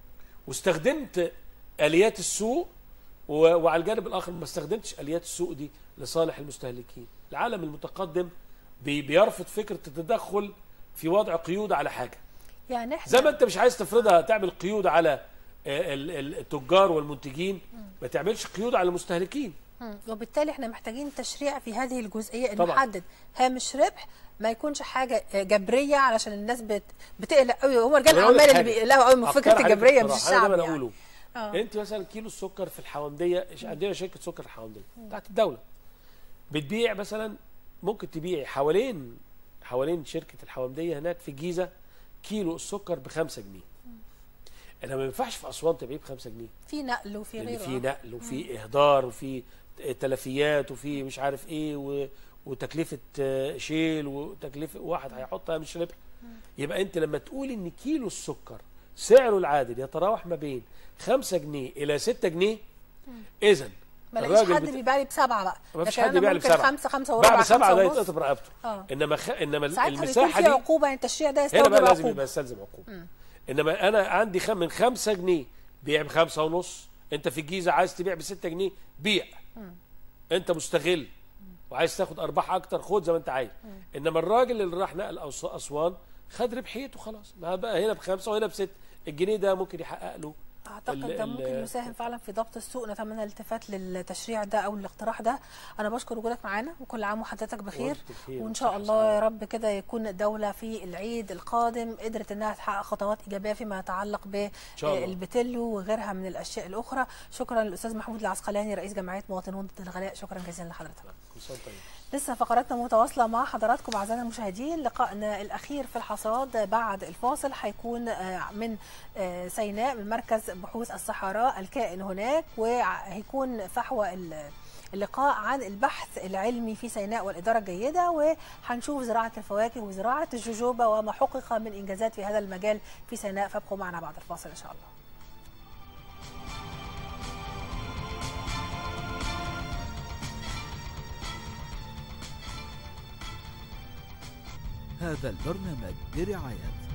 واستخدمت اليات السوق و... وعلى الجانب الاخر ما استخدمتش اليات السوق دي لصالح المستهلكين العالم المتقدم بي... بيرفض فكره التدخل في وضع قيود على حاجه يعني احنا زي ما انت مش عايز تفرضها تعمل قيود على آه، ال- ال- التجار والمنتجين ما تعملش قيود على المستهلكين مم. وبالتالي احنا محتاجين تشريع في هذه الجزئيه انه طبعاً. نحدد هامش ربح ما يكونش حاجه آه، جبريه علشان الناس بت... بتقلق قوي هم رجال أنا أقول لك الاعمال اللي حاجة. بيقلقوا قوي من أفكار فكره عليك الجبريه مش بصراحة. الشعب أنا دايما يعني اقوله آه. انت مثلا كيلو السكر في الحوامديه عندنا شركه سكر الحوامديه بتاعت الدوله بتبيع مثلا ممكن تبيع حوالين حوالين شركه الحوامديه هناك في الجيزه كيلو السكر ب 5 جنيه انا ما ينفعش في اسوان تبيع ب 5 جنيه في نقل وفي لان غيره في آه. نقل وفي اهدار وفي تلفيات وفي مش عارف ايه و... وتكلفه آه، شيل وتكلفه واحد هيحطها مش ربح يبقى انت لما تقول ان كيلو السكر سعره العادل يتراوح ما بين 5 جنيه الى 6 جنيه اذا ما لاقيش الراجل حد بت- بيبيع لي بسبعه بقى ما فيش لكن حد أنا بيبيع لي ممكن بسبعه خمسه خمسه وربع بعد سبعه ده خمسة ونص. يتقطع رقبته اه انما خ... انما ساعتها بيكون المساحه في دي عقوبه يعني التشريع ده هنا يستوجب بقى لازم عقوبه يبقى يستلزم عقوبه انما انا عندي خم من خمسة جنيه بيع بخمسة ونص انت في الجيزه عايز تبيع بستة جنيه بيع انت مستغل وعايز تاخد ارباح اكتر خد زي ما انت عايز انما الراجل اللي راح نقل أوس- اسوان خد ربحيته خلاص ما بقى هنا بخمسه وهنا بست الجنيه ده ممكن يحقق له اعتقد ال- ده ال- ممكن يساهم فعلا في ضبط السوق نتمنى الالتفات للتشريع ده او الاقتراح ده انا بشكر وجودك معانا وكل عام وحضرتك بخير وأنت بخير وان شاء وصحة الله يا رب كده يكون الدوله في العيد القادم قدرت انها تحقق خطوات ايجابيه فيما يتعلق شاء الله. بالبتلو وغيرها من الاشياء الاخرى شكرا للاستاذ محمود العسقلاني رئيس جمعيه مواطنون ضد الغلاء شكرا جزيلا لحضرتك كل سنة طيب لسه فقراتنا متواصلة مع حضراتكم أعزائنا المشاهدين لقائنا الأخير في الحصاد بعد الفاصل هيكون آه، من آه، سيناء من مركز بحوث الصحراء الكائن هناك وهيكون فحوى ال- اللقاء عن البحث العلمي في سيناء والإدارة الجيدة وهنشوف زراعة الفواكه وزراعة الجوجوبا وما حقق من إنجازات في هذا المجال في سيناء فابقوا معنا بعد الفاصل إن شاء الله هذا البرنامج برعاية